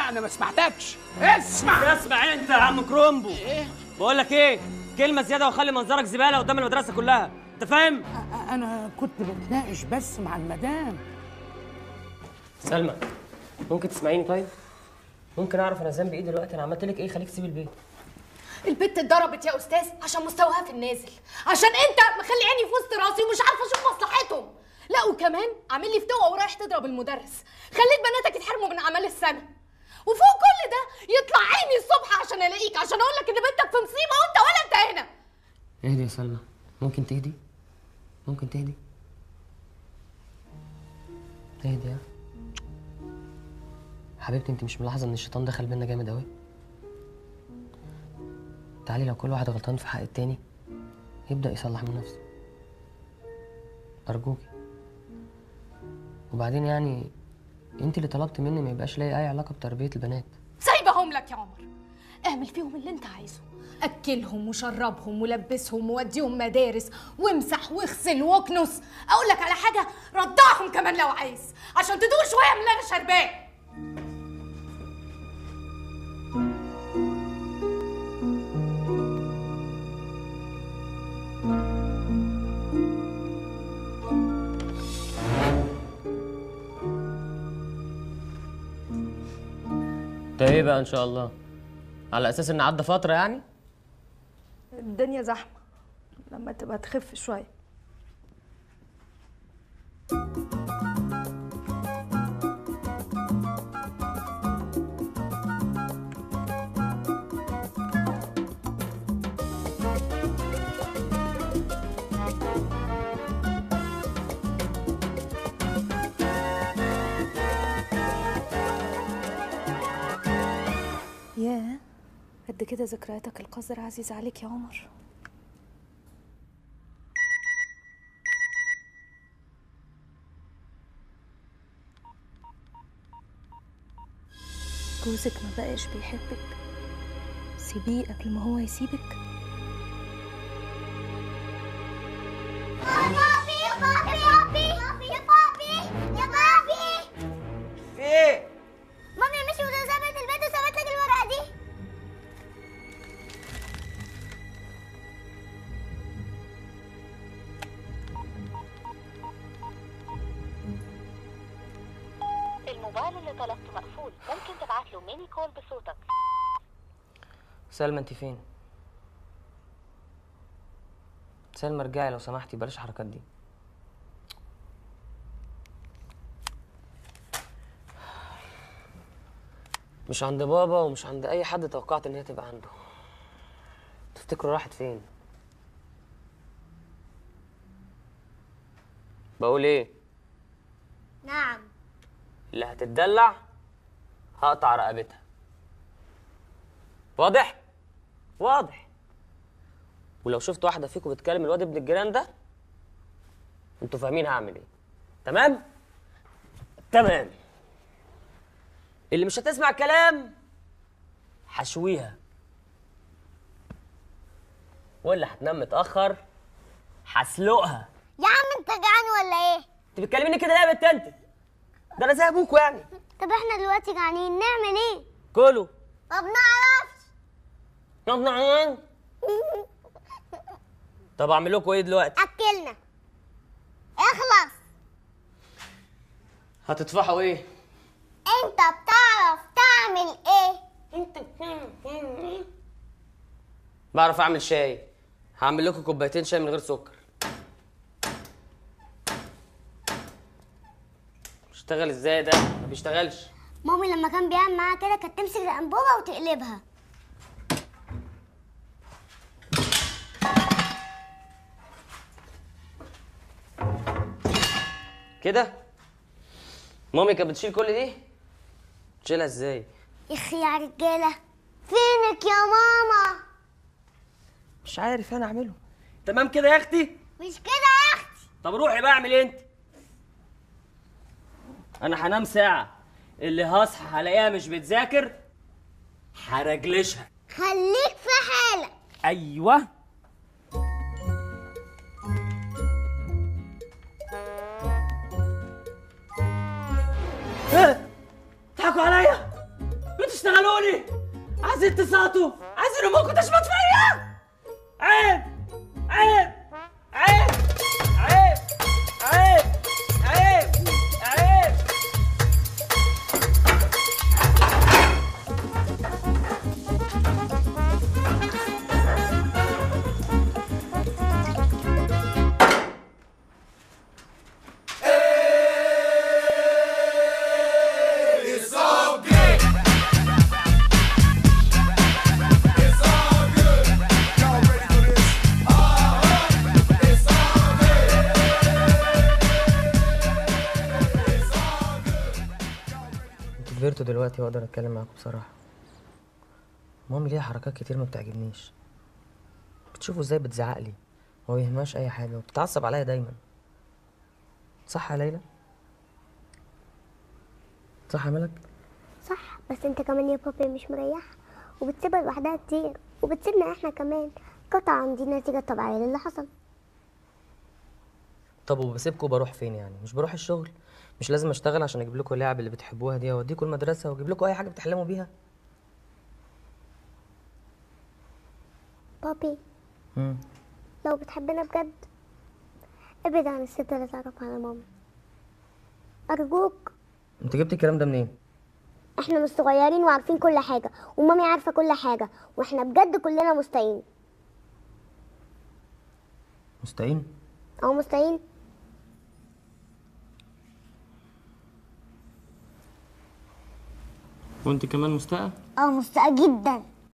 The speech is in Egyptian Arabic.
لا انا ما سمعتكش اسمع اسمع انت يا عم كرومبو ايه بقول لك ايه كلمه زياده وخلي منظرك زباله قدام المدرسه كلها انت فاهم أ- انا كنت بتناقش بس مع المدام سلمى ممكن تسمعيني طيب ممكن اعرف انا ذنبي ايه دلوقتي انا عملت لك ايه خليك تسيب البيت البت اتضربت يا استاذ عشان مستواها في النازل عشان انت مخلي عيني في وسط راسي ومش عارفه اشوف مصلحتهم لا وكمان عامل لي فتوه ورايح تضرب المدرس خليت بناتك يتحرموا من اعمال السنه وفوق كل ده يطلع عيني الصبح عشان الاقيك عشان اقول لك ان بنتك في مصيبه وانت ولا انت هنا اهدي يا سلمى ممكن تهدي ممكن تهدي تهدي ها حبيبتي انت مش ملاحظه ان الشيطان دخل بينا جامد قوي تعالي لو كل واحد غلطان في حق التاني يبدا يصلح من نفسه ارجوكي وبعدين يعني انت اللي طلبت مني ما يبقاش ليا اي علاقه بتربيه البنات سايبهم لك يا عمر اعمل فيهم اللي انت عايزه اكلهم وشربهم ولبسهم ووديهم مدارس وامسح واغسل واكنس اقول لك على حاجه رضعهم كمان لو عايز عشان تدوق شويه من اللي انا شرباه ده ايه بقى ان شاء الله على اساس ان عدى فتره يعني الدنيا زحمة لما تبقى تخف شوية ياه قد كده ذكرياتك القذرة عزيزة عليك يا عمر جوزك ما بقاش بيحبك سيبيه قبل ما هو يسيبك بابي بابي بابي يا بابي يا بابي في ايه مامي مش وسابت البيت وسابت لك الورقه دي الموبايل اللي طلبته مقفول ممكن تبعت له ميني كول بصوتك سلمى انت فين سلمى ارجعي لو سمحتي بلاش الحركات دي مش عند بابا ومش عند اي حد توقعت ان هي تبقى عنده تفتكروا راحت فين بقول ايه نعم اللي هتتدلع هقطع رقبتها واضح واضح ولو شفت واحده فيكم بتكلم الواد ابن الجيران ده انتوا فاهمين هعمل ايه تمام تمام اللي مش هتسمع كلام حشويها واللي هتنام متاخر هسلقها يا عم انت جعان ولا ايه انت بتكلميني كده ليه يا بنت انت ده انا زي ابوكوا يعني طب احنا دلوقتي جعانين نعمل ايه كلوا ما بنعرفش يلا طب اعمل لكم ايه دلوقتي اكلنا اخلص هتدفعوا ايه انت بتعرف تعمل ايه انت بعرف اعمل شاي هعمل لكم كوبايتين شاي من غير سكر بيشتغل ازاي ده ما بيشتغلش مامي لما كان بيعمل معاها كده كانت تمسك الانبوبه وتقلبها كده مامي كانت بتشيل كل دي تشيلها ازاي اخي يا رجاله فينك يا ماما مش عارف انا اعمله تمام كده يا اختي مش كده يا اختي طب روحي بقى اعمل ايه انت انا هنام ساعه اللي هصحى هلاقيها مش بتذاكر هرجلشها خليك في حالك ايوه ايه؟ بتضحكوا عليا تشتغلوا لي عايزين تساطوا عايزين امكم تشمت فيا عيب عيب عيب عيب عيب عيب عيب انتوا كبرتوا دلوقتي واقدر اتكلم معاكم بصراحه مامي ليها حركات كتير ما بتعجبنيش بتشوفوا ازاي بتزعق لي وما بيهمهاش اي حاجه وبتتعصب عليا دايما صح يا ليلى صح يا ملك صح بس انت كمان يا بابي مش مريح وبتسيبها لوحدها كتير وبتسيبنا احنا كمان قطعا دي نتيجة طبيعية للي حصل طب وبسيبكم بروح فين يعني مش بروح الشغل مش لازم اشتغل عشان اجيب لكم اللعب اللي بتحبوها دي واوديكم المدرسه واجيب لكم اي حاجه بتحلموا بيها بابي امم لو بتحبنا بجد ابعد عن الست اللي تعرف على ماما أرجوك انت جبت الكلام ده منين احنا مش صغيرين وعارفين كل حاجة ومامي عارفة كل حاجة واحنا بجد كلنا مستائين مستعين او مستائين وانت كمان مستاء اه مستاء جدا